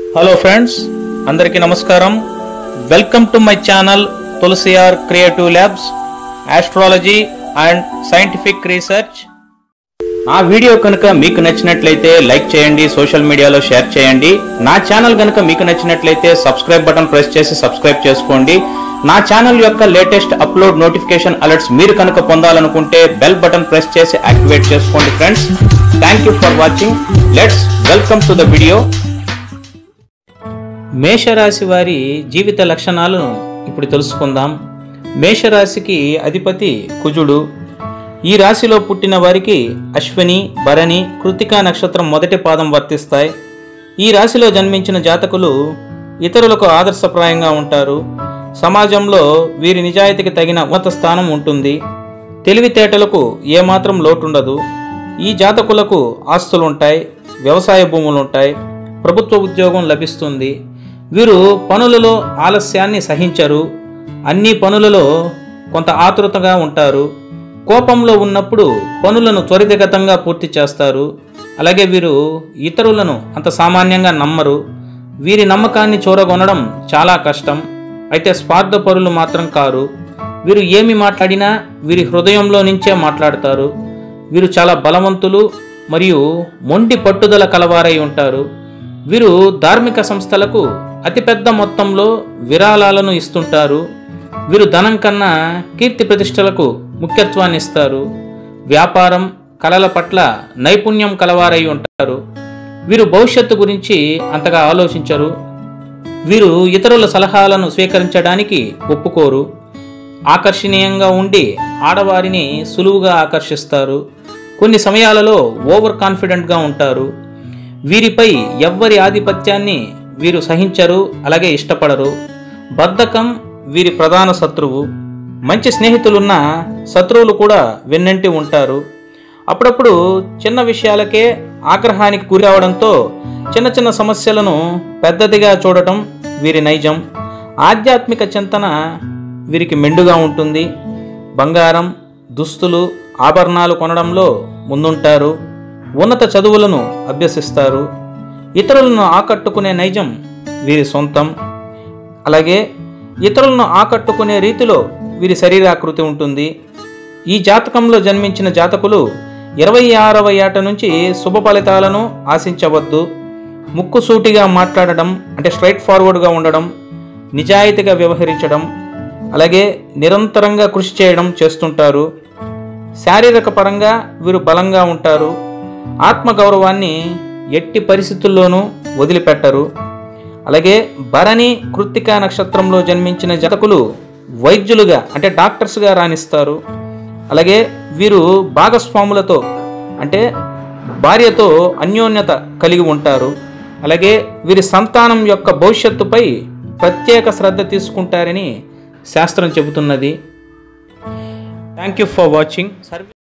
hello friends అందరికీ నమస్కారం welcome to my channel Tulasi R creative labs astrology and scientific research నా video కనుక మీకు నచ్చినట్లయితే లైక్ చేయండి సోషల్ మీడియాలో షేర్ చేయండి నా ఛానల్ కనుక మీకు నచ్చినట్లయితే సబ్స్క్రైబ్ బటన్ ప్రెస్ చేసి సబ్స్క్రైబ్ చేసుకోండి నా ఛానల్ యొక్క లేటెస్ట్ అప్లోడ్ నోటిఫికేషన్ అలర్ట్స్ మీరు కనుక పొందాలనుకుంటే బెల్ బటన్ ప్రెస్ చేసి యాక్టివేట్ చేసుకోండి friends thank you for watching let's welcome to the video మేషరాశి వారి జీవిత లక్షణాలను ఇప్పుడు తెలుసుకుందాం మేషరాశికి అధిపతి కుజుడు ఈ రాశిలో పుట్టిన వారికి అశ్విని భరణి కృతికా నక్షత్రం మొదటి పాదం వర్తిస్తాయి ఈ రాశిలో జన్మించిన జాతకులు ఇతరులకు ఆదర్శప్రాయంగా ఉంటారు సమాజంలో వీరి నిజాయితీకి తగిన ఉన్నత స్థానం ఉంటుంది తెలివితేటలకు ఏమాత్రం లోటుండదు ఈ జాతకులకు ఆస్తులుంటాయి వ్యవసాయ భూములుంటాయి ప్రభుత్వ ఉద్యోగం లభిస్తుంది వీరు పనులలో ఆలస్యాన్ని సహించరు అన్ని పనులలో కొంత ఆతృతగా ఉంటారు కోపంలో ఉన్నప్పుడు పనులను త్వరితగతంగా పూర్తి చేస్తారు అలాగే వీరు ఇతరులను అంత సామాన్యంగా నమ్మరు వీరి నమ్మకాన్ని చూరగొనడం చాలా కష్టం అయితే స్వార్థపరులు మాత్రం కారు వీరు ఏమి మాట్లాడినా వీరి హృదయంలో నుంచే మాట్లాడతారు వీరు చాలా బలవంతులు మరియు మొండి పట్టుదల కలవారై ఉంటారు వీరు ధార్మిక సంస్థలకు అతిపెద్ద మొత్తంలో విరాళాలను ఇస్తుంటారు వీరు ధనం కన్నా కీర్తి ప్రతిష్టలకు ముఖ్యత్వాన్ని ఇస్తారు వ్యాపారం కళల పట్ల నైపుణ్యం కలవారై ఉంటారు వీరు భవిష్యత్తు గురించి అంతగా ఆలోచించరు వీరు ఇతరుల సలహాలను స్వీకరించడానికి ఒప్పుకోరు ఆకర్షణీయంగా ఉండి ఆడవారిని సులువుగా ఆకర్షిస్తారు కొన్ని సమయాలలో ఓవర్ కాన్ఫిడెంట్గా ఉంటారు వీరిపై ఎవ్వరి ఆధిపత్యాన్ని వీరు సహించరు అలాగే ఇష్టపడరు బద్ధకం వీరి ప్రధాన శత్రువు మంచి స్నేహితులున్న శత్రువులు కూడా వెన్నంటి ఉంటారు అప్పుడప్పుడు చిన్న విషయాలకే ఆగ్రహానికి గురి అవడంతో చిన్న చిన్న సమస్యలను పెద్దదిగా చూడటం వీరి నైజం ఆధ్యాత్మిక చింతన వీరికి మెండుగా ఉంటుంది బంగారం దుస్తులు ఆభరణాలు కొనడంలో ముందుంటారు ఉన్నత చదువులను అభ్యసిస్తారు ఇతరులను ఆకట్టుకునే నైజం వీరి సొంతం అలాగే ఇతరులను ఆకట్టుకునే రీతిలో వీరి శరీరాకృతి ఉంటుంది ఈ జాతకంలో జన్మించిన జాతకులు ఇరవై ఆరవ ఏట నుంచి శుభ ఫలితాలను ఆశించవద్దు ముక్కుసూటిగా మాట్లాడడం అంటే స్ట్రైట్ ఫార్వర్డ్గా ఉండడం నిజాయితీగా వ్యవహరించడం అలాగే నిరంతరంగా కృషి చేయడం చేస్తుంటారు శారీరక పరంగా వీరు బలంగా ఉంటారు ఆత్మగౌరవాన్ని ఎట్టి పరిస్థితుల్లోనూ వదిలిపెట్టరు అలాగే భరణి కృత్తికా నక్షత్రంలో జన్మించిన జాతకులు వైద్యులుగా అంటే డాక్టర్స్గా రాణిస్తారు అలాగే వీరు భాగస్వాములతో అంటే భార్యతో అన్యోన్యత కలిగి ఉంటారు అలాగే వీరి సంతానం యొక్క భవిష్యత్తుపై ప్రత్యేక శ్రద్ధ తీసుకుంటారని శాస్త్రం చెబుతున్నది థ్యాంక్ యూ ఫర్ వాచింగ్